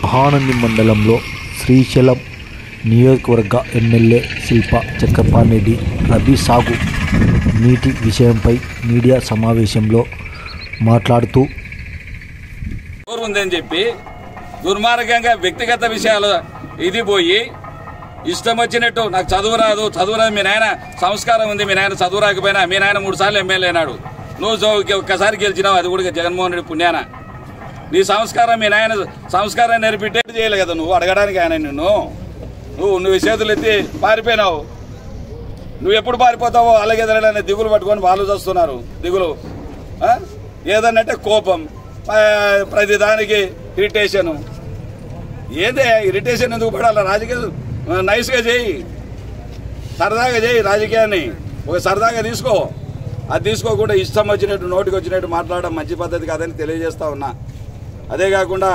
మహానంది మండలంలో శ్రీశైలం నియోజకవర్గ ఎమ్మెల్యే శిల్ప చక్రపాణిరెడ్డి రబీ సాగు నీటి విషయంపై మీడియా సమావేశంలో మాట్లాడుతూ ఎవరు ఉందని చెప్పి దుర్మార్గంగా వ్యక్తిగత విషయాలు ఇది పోయి ఇష్టం వచ్చినట్టు నాకు చదువు రాదు చదువు రాదు మీ నాయన సంస్కారం ఉంది మీ నాయన చదువు రాకపోయినా మీ నాయన మూడు సార్లు ఎమ్మెల్యే అయినాడు నువ్వు చౌ- ఒక్కసారి గెలిచినావు అది కూడా జగన్మోహన్ రెడ్డి పుణ్యాన నీ సంస్కారం మీ నాయన సంస్కారం నేర్పితే చేయలే కదా నువ్వు అడగడానికి ఆయన నిన్ను నువ్వు నువ్వు చేతులు ఎత్తి పారిపోయినావు నువ్వు ఎప్పుడు పారిపోతావో అలాగే ఎదరడనే దిగులు పట్టుకొని వాళ్ళు చూస్తున్నారు దిగులు ఆ? ఏదన్నంటే కోపం ఆ, ప్రతిదానికి ఇరిటేషను ఏందే ఇరిటేషన్ ఎందుకు పడాలి రాజకీయ నైస్గా చేయి సరదాగా చేయి రాజకీయాన్ని ఒక సరదాగా తీసుకో అది తీసుకోకుండా ఇష్టం వచ్చినట్టు నోటికి వచ్చినట్టు మాట్లాడడం మంచి పద్ధతి కాదని తెలియజేస్తా ఉన్నా అదే కాకుండా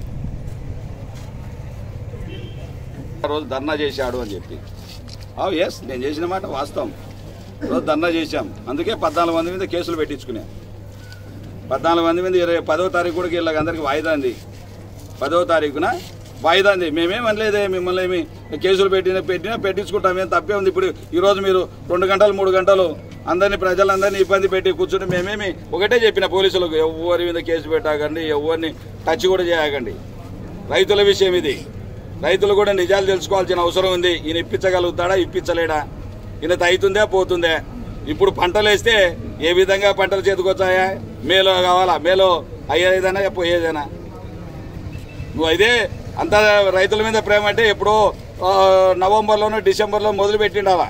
ఆ రోజు ధర్నా చేశాడు అని చెప్పి ఎస్ నేను చేసిన మాట వాస్తవం రోజు ధర్నా చేశాం అందుకే పద్నాలుగు మంది మీద కేసులు పెట్టించుకున్నాం పద్నాలుగు మంది మీద ఇరవై పదో తారీఖు కూడా వీళ్ళకి అందరికి వాయిదా అంది పదవ తారీఖున వాయిదా అంది మేమేం అనలేదే మిమ్మల్ని ఏమి కేసులు పెట్టినా పెట్టినా పెట్టించుకుంటాం ఏం తప్పే ఉంది ఇప్పుడు ఈరోజు మీరు రెండు గంటలు మూడు గంటలు అందరినీ ప్రజలందరినీ ఇబ్బంది పెట్టి కూర్చుని మేమేమి ఒకటే చెప్పిన పోలీసులకు ఎవరి మీద కేసు పెట్టాకండి ఎవరిని టచ్ కూడా చేయకండి రైతుల విషయం ఇది రైతులు కూడా నిజాలు తెలుసుకోవాల్సిన అవసరం ఉంది ఈయన ఇప్పించగలుగుతాడా ఇప్పించలేడా ఈయన అవుతుందే పోతుందే ఇప్పుడు పంటలు వేస్తే ఏ విధంగా పంటలు చేతికొచ్చాయా మేలో కావాలా మేలో అయ్యేదేనా పోయేదేనా నువ్వు అయితే అంత రైతుల మీద ప్రేమ అంటే ఎప్పుడో ఆ, నవంబర్లోనో డిసెంబర్లో మొదలు పెట్టిండావా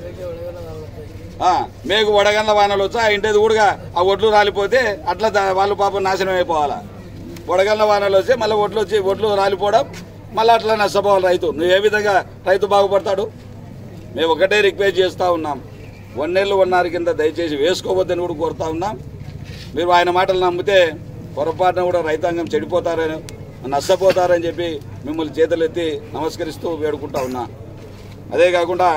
ఆ, మేకు వడగండ్ల వానలు వచ్చా ఇంటేది కూడా ఆ ఒడ్లు రాలిపోతే అట్లా దా- వాళ్ళు పాపం నాశనం అయిపోవాలా వడగండ్ల వానలు వస్తే మళ్ళీ ఒడ్లు వచ్చి ఒడ్లు రాలిపోవడం మళ్ళీ అట్లా నష్టపోవాలి రైతు నువ్వు ఏ విధంగా రైతు బాగుపడతాడు మేము ఒకటే రిక్వెస్ట్ చేస్తూ ఉన్నాం వన్నేళ్ళు వన్నారు కింద దయచేసి వేసుకోవద్దని కూడా కోరుతా ఉన్నాం మీరు ఆయన మాటలు నమ్మితే పొరపాటున కూడా రైతాంగం చెడిపోతారని నష్టపోతారని చెప్పి మిమ్మల్ని చేతులెత్తి నమస్కరిస్తూ వేడుకుంటా ఉన్నా అదే కాకుండా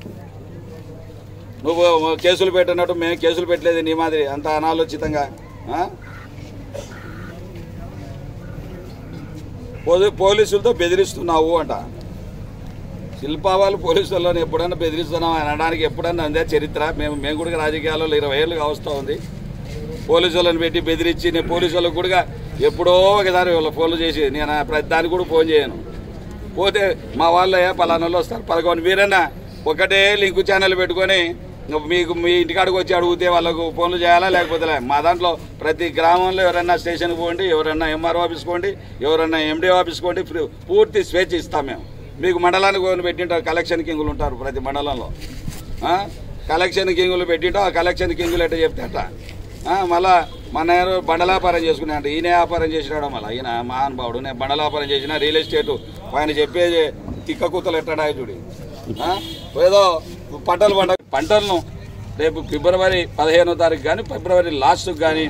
నువ్వు కేసులు పెట్టినట్టు మేము కేసులు పెట్టలేదు నీ మాదిరి అంత అనాలోచితంగా ఆ? పోలీ- పోలీసులతో బెదిరిస్తున్నావు అంట శిల్పా వాళ్ళు పోలీసు వాళ్ళని ఎప్పుడన్నా బెదిరిస్తున్నాం అని అనడానికి ఎప్పుడన్నా అందే చరిత్ర మేము మేము కూడా రాజకీయాల్లో ఇరవై ఏళ్ళు కావస్తూ ఉంది పోలీసు వాళ్ళని పెట్టి బెదిరించి నేను పోలీసు వాళ్ళకి కూడా ఎప్పుడో ఒకసారి వాళ్ళ ఫోన్లు చేసి నేను ప్రతి దానికి కూడా ఫోన్ చేయను పోతే మా వాళ్ళు ఏ పలానా వాళ్ళు వస్తారు పలకొని మీరన్నా ఒకటే లింక్ ఛానల్ పెట్టుకొని ఇంక మీకు మీ ఇంటికాడికి వచ్చి అడిగితే వాళ్ళకు ఫోన్లు చేయాలా లేకపోతే లే. మా దాంట్లో ప్రతి గ్రామంలో ఎవరైనా స్టేషన్కి పోండి ఎవరైనా ఎంఆర్ఓ ఆఫీస్ పోండి ఎవరైనా ఎండి ఆఫీస్ పోండి ఫ్రీ- పూర్తి స్వేచ్ఛ ఇస్తాం మేము మీకు మండలానికి పోని పెట్టింటారు కలెక్షన్ కింగులు ఉంటారు ప్రతి మండలంలో ఆ? కలెక్షన్ కింగులు పెట్టింటో ఆ కలెక్షన్ కింగులు ఎట్ట చెప్తే అట్ట ఆ, మళ్ళా మన ఎవరో బండల వ్యాపారం చేసుకునే అంటే ఈయన వ్యాపారం చేసినాడు మళ్ళీ ఈయన మహానుభావుడు నేను బండల వ్యాపారం చేసిన రియల్ ఎస్టేట్ ఆయన చెప్పేది తిక్క కూతలు ఎట్టడా చూడి ఆ? ఏదో పంటలు పంట పంటలను రేపు ఫిబ్రవరి పదిహేనో తారీఖు కానీ ఫిబ్రవరి లాస్ట్కి కానీ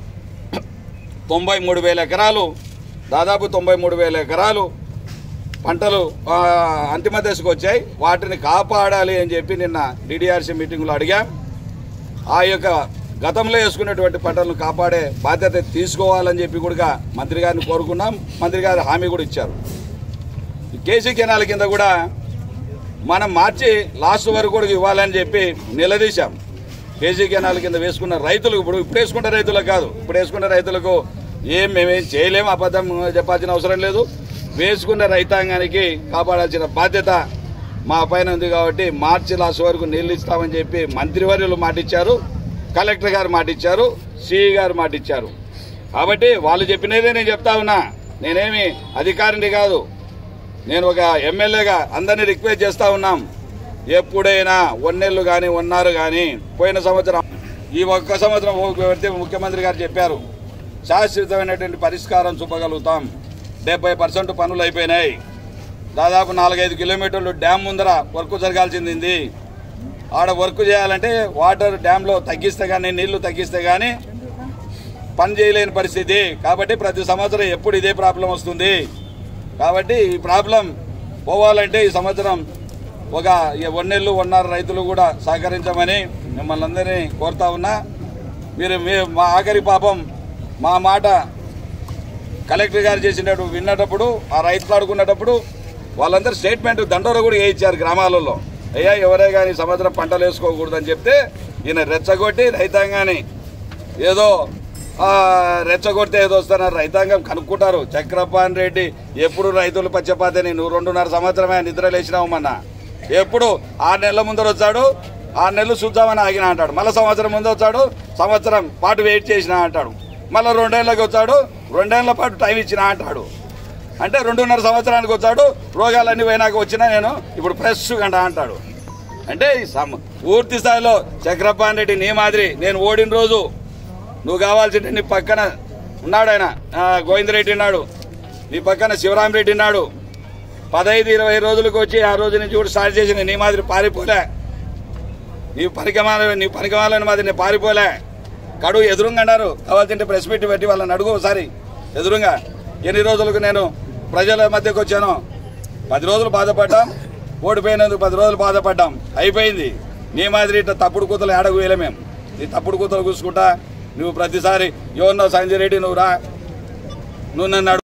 తొంభై మూడు వేల ఎకరాలు దాదాపు తొంభై మూడు వేల ఎకరాలు పంటలు ఆ, అంతిమ దశకు వచ్చాయి వాటిని కాపాడాలి అని చెప్పి నిన్న డిడిఆర్సీ మీటింగ్లో అడిగాం ఆ యొక్క గతంలో వేసుకున్నటువంటి పంటలను కాపాడే బాధ్యత తీసుకోవాలని చెప్పి కూడా మంత్రి గారిని కోరుకున్నాం మంత్రి గారు హామీ కూడా ఇచ్చారు ఈ కేసీ కెనాల్ కింద కూడా మనం మార్చి లాస్ట్ వరకు కూడా ఇవ్వాలని చెప్పి నిలదీశాం కేసీ కెనాల్ కింద వేసుకున్న రైతులకు ఇప్పుడు ఇప్పుడు వేసుకున్న రైతులకు కాదు ఇప్పుడు వేసుకున్న రైతులకు ఏం మేమేం చేయలేము అబద్ధం చెప్పాల్సిన అవసరం లేదు వేసుకున్న రైతాంగానికి కాపాడాల్సిన బాధ్యత మా పైన ఉంది కాబట్టి మార్చి లాస్ట్ వరకు నీళ్ళు ఇస్తామని చెప్పి మంత్రివర్యులు మాటిచ్చారు కలెక్టర్ గారు మాటిచ్చారు సిఈ గారు మాటిచ్చారు కాబట్టి వాళ్ళు చెప్పినదే నేను చెప్తా ఉన్నా నేనేమి అధికారిని కాదు నేను ఒక ఎమ్మెల్యేగా అందరినీ రిక్వెస్ట్ చేస్తా ఉన్నాం ఎప్పుడైనా వన్నెళ్ళు కానీ ఉన్నారు కానీ పోయిన సంవత్సరం ఈ ఒక్క సంవత్సరం పెడితే ముఖ్యమంత్రి గారు చెప్పారు శాశ్వతమైనటువంటి పరిష్కారం చూపగలుగుతాం డెబ్బై పర్సెంట్ పనులు అయిపోయినాయి దాదాపు నాలుగైదు కిలోమీటర్లు డ్యామ్ ముందర వర్క్ జరగాల్సింది ఉంది. ఆడ వర్క్ చేయాలంటే వాటర్ డ్యాంలో తగ్గిస్తే కానీ నీళ్లు తగ్గిస్తే కానీ పని చేయలేని పరిస్థితి కాబట్టి ప్రతి సంవత్సరం ఎప్పుడు ఇదే ప్రాబ్లం వస్తుంది కాబట్టి ఈ ప్రాబ్లం పోవాలంటే ఈ సంవత్సరం ఒక ఈ వన్నెళ్ళు వన్నారు రైతులు కూడా సహకరించమని మిమ్మల్ని అందరినీ కోరుతా ఉన్నా మీరు మీ మా ఆఖరి పాపం మా మాట కలెక్టర్ గారు చేసినట్టు విన్నటప్పుడు ఆ రైతులు ఆడుకున్నప్పుడు వాళ్ళందరూ స్టేట్మెంట్ దండోర కూడా వేయించారు గ్రామాలలో అయ్యా ఎవరే కానీ సంవత్సరం పంటలు వేసుకోకూడదని చెప్తే ఈయన రెచ్చగొట్టి రైతాంగాన్ని ఏదో ఆ, రెచ్చగొడితే ఏదో వస్తున్నారు రైతాంగం కనుక్కుంటారు చక్రపాణి రెడ్డి ఎప్పుడు రైతులు పచ్చపాతని నువ్వు రెండున్నర సంవత్సరమే నిద్ర లేచినావు మొన్న ఎప్పుడు ఆరు నెలల ముందర వచ్చాడు ఆరు నెలలు చూద్దామని ఆగిన అంటాడు మళ్ళీ సంవత్సరం ముందు వచ్చాడు సంవత్సరం పాటు వెయిట్ చేసిన అంటాడు మళ్ళీ రెండేళ్ళకి వచ్చాడు రెండేళ్ల పాటు టైం ఇచ్చిన అంటాడు అంటే రెండున్నర సంవత్సరానికి వచ్చాడు రోగాలన్నీ పోయినాక వచ్చినా నేను ఇప్పుడు ఫ్రెష్ గంట అంటాడు అంటే ఈ సమ పూర్తి స్థాయిలో చక్రపాణి రెడ్డి నీ మాదిరి నేను ఓడిన రోజు నువ్వు కావాల్సింటే నీ పక్కన ఉన్నాడు ఆయన ఆ, గోవిందరెడ్డి ఉన్నాడు నీ పక్కన శివరామరెడ్డి ఉన్నాడు పదహైదు ఇరవై రోజులకు వచ్చి ఆ రోజు నుంచి కూడా స్టార్ట్ చేసిన నీ మాదిరి పారిపోలే నీ పనికమాల నీ పనికమాలని మాదిరి నేను పారిపోలే కడువు ఎదురుగా అన్నారు కావాల్సింటే ప్రెస్ మీట్ పెట్టి వాళ్ళని అడుగు ఒకసారి ఎదురుగా ఎన్ని రోజులకు నేను ప్రజల మధ్యకు వచ్చాను పది రోజులు బాధపడ్డాం ఓడిపోయినందుకు పది రోజులు బాధపడ్డాం అయిపోయింది నీ మాదిరి ఇట్లా తప్పుడు కూతలు ఏడకు వేయలే మేము నీ తప్పుడు కూతలు కూసుకుంటా నువ్వు ప్రతిసారి ఎవరినో సంజయ్ రెడ్డి నువ్వు రా నువ్వు నన్ను అడుగు